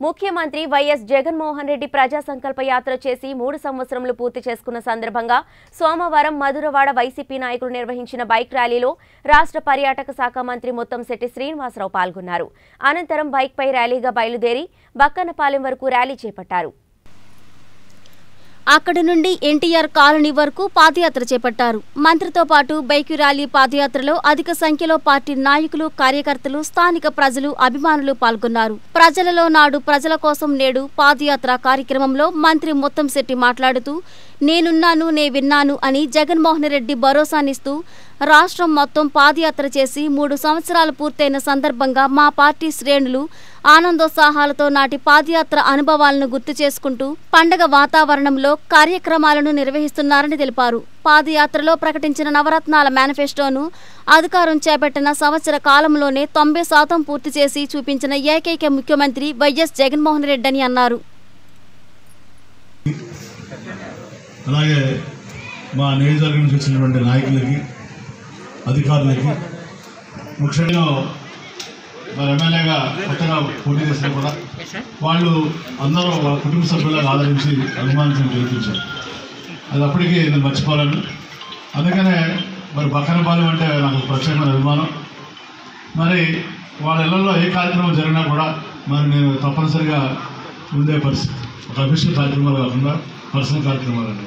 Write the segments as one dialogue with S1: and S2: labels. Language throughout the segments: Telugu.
S1: ముఖ్యమంత్రి వైఎస్ జగన్మోహన్ రెడ్డి ప్రజా సంకల్ప యాత్ర చేసి మూడు సంవత్సరములు పూర్తి చేసుకున్న సందర్భంగా సోమవారం మధురవాడ వైసీపీ నాయకులు నిర్వహించిన బైక్ ర్యాలీలో రాష్ట్ర పర్యాటక శాఖ మంత్రి ముత్తంశెట్టి శ్రీనివాసరావు పాల్గొన్నారు అనంతరం బైక్పై ర్యాలీగా బయలుదేరి బక్కనపాలెం వరకు ర్యాలీ చేపట్టారు
S2: అక్కడి నుండి ఎన్టీఆర్ కాలనీ వరకు పాదయాత్ర చేపట్టారు మంత్రితో పాటు బైక్ ర్యాలీ పాదయాత్రలో అధిక సంఖ్యలో పార్టీ నాయకులు కార్యకర్తలు స్థానిక ప్రజలు అభిమానులు పాల్గొన్నారు ప్రజలలో నాడు ప్రజల కోసం నేడు పాదయాత్ర కార్యక్రమంలో మంత్రి ముత్తంశెట్టి మాట్లాడుతూ నేనున్నాను నే విన్నాను అని జగన్మోహన్ రెడ్డి భరోసానిస్తూ రాష్ట్రం మొత్తం పాదయాత్ర చేసి మూడు సంవత్సరాలు పూర్తయిన సందర్భంగా మా పార్టీ శ్రేణులు ఆనందోత్సాహాలతో నాటి పాదయాత్ర అనుభవాలను గుర్తు చేసుకుంటూ పండగ వాతావరణంలో కార్యక్రమాలను నిర్వహిస్తున్నారని తెలిపారు పాదయాత్రలో ప్రకటించిన నవరత్నాల మేనిఫెస్టోను అధికారం చేపట్టిన సంవత్సర కాలంలోనే తొంభై శాతం పూర్తి చేసి చూపించిన ఏకైక ముఖ్యమంత్రి వైఎస్ జగన్మోహన్ రెడ్డి అని అన్నారు
S3: అలాగే మా నియోజకవర్గం నుంచి వచ్చినటువంటి నాయకులకి అధికారులకి ముఖ్యంగా మరి ఎమ్మెల్యేగా కొత్తగా పోటీ చేసినా కూడా వాళ్ళు అందరూ వాళ్ళ కుటుంబ సభ్యులకు ఆదరించి అభిమానించడం గెలిపించారు అది అప్పటికి నేను మర్చిపోలేను అందుకనే మరి బక్కనపాలెం అంటే నాకు ప్రత్యేకమైన అభిమానం మరి వాళ్ళ ఇళ్లలో ఏ కార్యక్రమం జరిగినా కూడా మరి నేను తప్పనిసరిగా ఉండే పరిస్థితి ఒక అఫీషియల్ కార్యక్రమాలు కాకుండా పర్సనల్ కార్యక్రమాలు అండి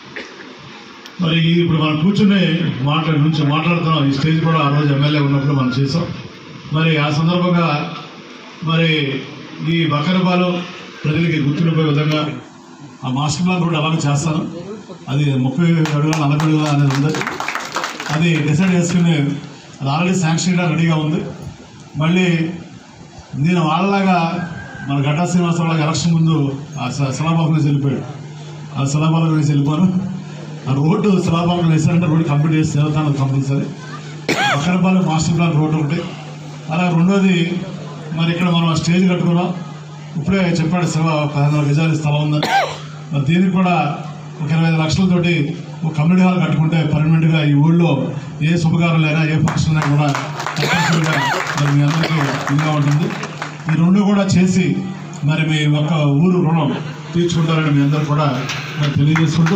S3: మరి ఈ ఇప్పుడు మనం కూర్చుని మాట్లాడి నుంచి మాట్లాడుతున్నాం ఈ స్టేజ్ కూడా ఆ రోజు ఎమ్మెల్యే ఉన్నప్పుడు మనం చేసాం మరి ఆ సందర్భంగా మరి ఈ బక్కరపాలు ప్రజలకి గుర్తుండిపోయే విధంగా ఆ మాస్టర్ ప్లాన్ కూడా అలాగే చేస్తాను అది ముప్పై అడుగుల నలభై అడుగుల అనేది ఉంది అది డిసైడ్ చేసుకుని అది ఆల్రెడీ శాంక్షన్ చేయడానికి రెడీగా ఉంది మళ్ళీ నేను వాళ్ళలాగా మన గడ్డా శ్రీనివాసరావు లాగా ఎలక్షన్ ముందు ఆ శ- శిలాబాబు వేసి వెళ్ళిపోయాడు ఆ శిలాబాబు వేసి వెళ్ళిపోను ఆ రోడ్డు శిలాబాబు వేసారంటే రోడ్డు కంప్లీట్ చేసి వెళ్తాను కంపల్సరీ అక్కడపాలెం మాస్టర్ ప్లాన్ రోడ్డు ఒకటి అలా రెండోది మరి ఇక్కడ మనం ఆ స్టేజ్ కట్టుకున్నాం ఇప్పుడే చెప్పాడు శివ పదిహేను గజాల స్థలం ఉందని మరి దీనికి కూడా ఒక ఇరవై ఐదు లక్షలతోటి ఒక కమ్యూనిటీ హాల్ కట్టుకుంటే పర్మనెంట్గా ఈ ఊళ్ళో ఏ శుభకార్యాలైనా ఏ ఫంక్షన్ అయినా కూడా తప్పనిసరిగా మరి మీ అందరికీ ఇదిగా ఉంటుంది ఈ రెండు కూడా చేసి మరి మీ ఒక్క ఊరు రుణం తీర్చుకుంటారని మీ అందరూ కూడా మరి తెలియజేసుకుంటూ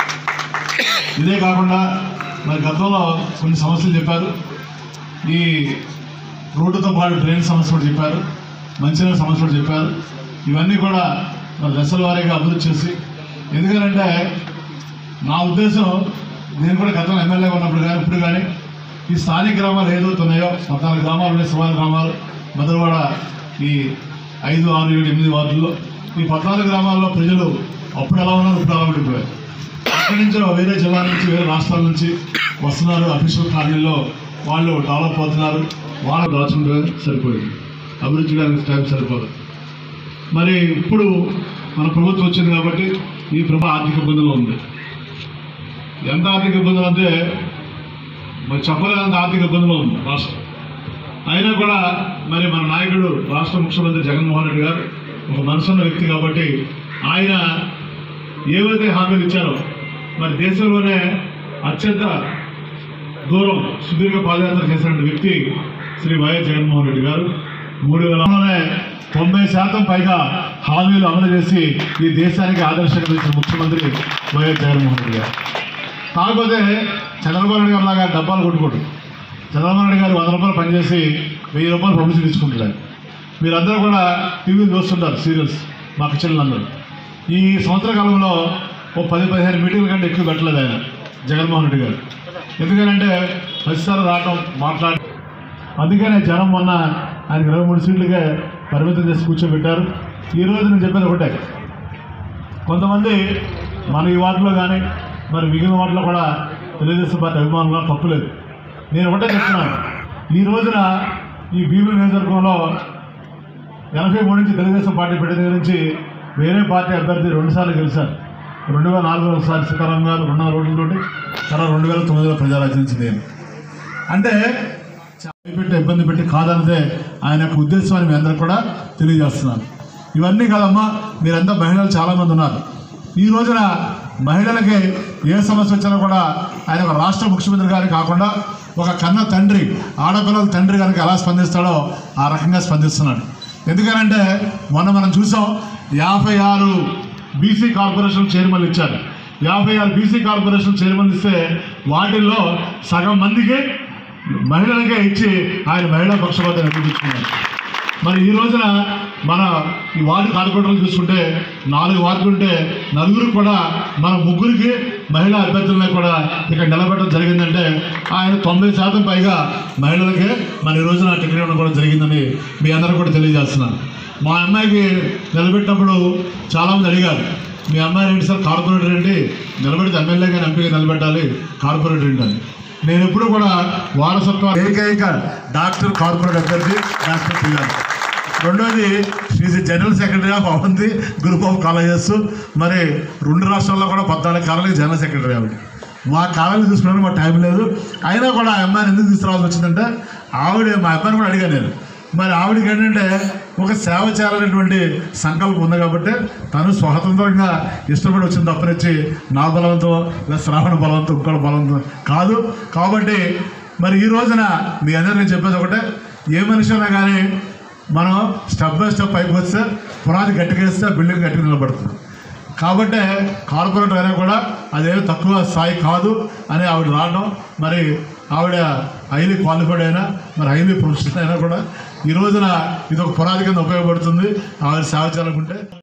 S3: ఇదే కాకుండా మరి గతంలో కొన్ని సమస్యలు చెప్పారు ఈ రోడ్డుతో పాటు డ్రైన్ సమస్య కూడా చెప్పారు మంచినీళ్ళ సమస్య కూడా చెప్పారు ఇవన్నీ కూడా మరి దశల వారీగా అభివృద్ధి చేసి ఎందుకంటే నా ఉద్దేశం నేను కూడా గతంలో ఎమ్మెల్యేగా ఉన్నప్పుడు కానీ ఇప్పుడు కానీ ఈ స్థానిక గ్రామాలు ఏదవుతున్నాయో పద్నాలుగు గ్రామాలు ఉన్నాయి సుమారు గ్రామాలు మధురవాడ ఈ ఐదు ఆరు ఏడు ఎనిమిది వార్డుల్లో ఈ పద్నాలుగు గ్రామాల్లో ప్రజలు అప్పుడు ఎలా ఉన్నారు ఇప్పుడు ఎలా ఉండిపోయారు అక్కడి నుంచి వేరే జిల్లా నుంచి వేరే రాష్ట్రాల నుంచి వస్తున్నారు అఫీషియల్ కాలనీలో వాళ్ళు డెవలప్ అవుతున్నారు వాళ్ళు దాచుకుంటే సరిపోయింది అభివృద్ధి చేయడానికి టైం సరిపోదు మరి ఇప్పుడు మన ప్రభుత్వం వచ్చింది కాబట్టి ఈ ప్రభు ఆర్థిక ఇబ్బందులు ఉంది ఎంత ఆర్థిక ఇబ్బందులు అంటే మరి చెప్పలేనంత ఆర్థిక ఇబ్బందులు ఉంది రాష్ట్రం అయినా కూడా మరి మన నాయకుడు రాష్ట్ర ముఖ్యమంత్రి జగన్మోహన్ రెడ్డి గారు ఒక మనసున్న వ్యక్తి కాబట్టి ఆయన ఏవైతే హామీలు ఇచ్చారో మరి దేశంలోనే అత్యంత దూరం సుదీర్ఘ పాదయాత్ర చేసిన వ్యక్తి శ్రీ వైఎస్ జగన్మోహన్ రెడ్డి గారు మూడు వేలలోనే తొంభై శాతం పైగా హామీలు అమలు చేసి ఈ దేశానికి ఆదర్శంగా ఇచ్చిన ముఖ్యమంత్రి వైఎస్ జగన్మోహన్ రెడ్డి గారు కాకపోతే చంద్రబాబు నాయుడు గారు లాగా డబ్బాలు కొట్టుకోడు చంద్రబాబు నాయుడు గారు వంద రూపాయలు పనిచేసి వెయ్యి రూపాయలు పబ్లిసిటీ తీసుకుంటున్నారు మీరందరూ కూడా టీవీ చూస్తుంటారు సీరియల్స్ మా కిచెన్లందరూ ఈ సంవత్సర కాలంలో ఓ పది పదిహేను మీటింగ్ల కంటే ఎక్కువ పెట్టలేదు ఆయన జగన్మోహన్ రెడ్డి గారు ఎందుకంటే ప్రతిసారి రావటం మాట్లాడి అందుకనే జనం మొన్న ఆయనకి ఇరవై మూడు సీట్లుగా పరిమితం చేసి కూర్చోబెట్టారు ఈ రోజు నేను చెప్పేది ఒకటే కొంతమంది మన ఈ వార్డులో కానీ మరి మిగిలిన వార్డులో కూడా తెలుగుదేశం పార్టీ అభిమానులు తప్పులేదు నేను ఒకటే చెప్తున్నాను ఈ రోజున ఈ భీముల నియోజకవర్గంలో ఎనభై మూడు నుంచి తెలుగుదేశం పార్టీ పెట్టిన దగ్గర నుంచి వేరే పార్టీ అభ్యర్థి రెండుసార్లు గెలిచారు రెండు వేల నాలుగులో ఒకసారి సీతారాం గారు రెండు వందల రోడ్లతోటి తర్వాత రెండు వేల తొమ్మిదిలో ప్రజారాజ్యం నుంచి నేను అంటే పెట్టి ఇబ్బంది పెట్టి కాదన్నదే ఆయన యొక్క ఉద్దేశం మీ అందరూ కూడా తెలియజేస్తున్నాను ఇవన్నీ కాదమ్మా మీరంతా మహిళలు చాలామంది ఉన్నారు ఈ రోజున మహిళలకి ఏ సమస్య వచ్చినా కూడా ఆయన ఒక రాష్ట్ర ముఖ్యమంత్రి గారి కాకుండా ఒక కన్న తండ్రి ఆడపిల్లల తండ్రి కనుక ఎలా స్పందిస్తాడో ఆ రకంగా స్పందిస్తున్నాడు ఎందుకనంటే మొన్న మనం చూసాం యాభై ఆరు బీసీ కార్పొరేషన్ చైర్మన్లు ఇచ్చారు యాభై ఆరు బీసీ కార్పొరేషన్ చైర్మన్లు ఇస్తే వాటిల్లో సగం మందికి మహిళలకే ఇచ్చి ఆయన మహిళా పక్షపాతం నిరూపించుకున్నారు మరి ఈ రోజున మన ఈ వార్డు కార్పొరేటర్లు చూసుకుంటే నాలుగు వార్డులు ఉంటే నలుగురు కూడా మన ముగ్గురికి మహిళా అభ్యర్థులను కూడా ఇక్కడ నిలబెట్టడం జరిగిందంటే ఆయన తొంభై శాతం పైగా మహిళలకే మన ఈ రోజున టికెట్ ఇవ్వడం కూడా జరిగిందని మీ అందరూ కూడా తెలియజేస్తున్నాను మా అమ్మాయికి నిలబెట్టినప్పుడు చాలామంది అడిగారు మీ అమ్మాయి ఏంటి సార్ కార్పొరేటర్ ఏంటి నిలబెడితే ఎమ్మెల్యేగా ఎంపీగా నిలబెట్టాలి కార్పొరేటర్ ఏంటని నేను ఎప్పుడు కూడా వారసత్వ ఏకైక డాక్టర్ కార్పొరేట్ అభ్యర్థి డాక్టర్ పిల్లలు రెండోది she's general secretary of Avanti group of colleges మరి రెండు రాష్ట్రాల్లో కూడా పద్నాలుగు కాలేజీ జనరల్ సెక్రటరీ ఆవిడ మా కాలేజీ చూసుకోవడానికి మా టైం లేదు అయినా కూడా ఆ అమ్మాయిని ఎందుకు తీసుకురావాల్సి వచ్చిందంటే ఆవిడ మా అబ్బాయిని కూడా అడిగాను నేను మరి ఆవిడకి ఏంటంటే ఒక సేవ చేయాలనేటువంటి సంకల్పం ఉంది కాబట్టి తను స్వతంత్రంగా ఇష్టపడి వచ్చిన తప్పనిచ్చి నా బలవంతం లేదా శ్రావణ బలవంతం ఇంకోటి బలవంతం కాదు కాబట్టి మరి ఈ రోజున మీ అందరూ నేను చెప్పేది ఒకటే ఏ మనిషి అయినా కానీ మనం స్టెప్ బై స్టెప్ పైకి వస్తే పునాది గట్టిగా వేస్తే బిల్డింగ్ గట్టిగా నిలబడుతుంది కాబట్టి కార్పొరేటర్ అయినా కూడా అదేమి తక్కువ స్థాయి కాదు అని ఆవిడ రావడం మరి ఆవిడ హైలీ క్వాలిఫైడ్ అయినా మరి హైలీ ప్రొఫెషనల్ అయినా కూడా ఈ రోజున ఇది ఒక పునాది కింద ఉపయోగపడుతుంది ఆవిడ సేవ చేయాలనుకుంటే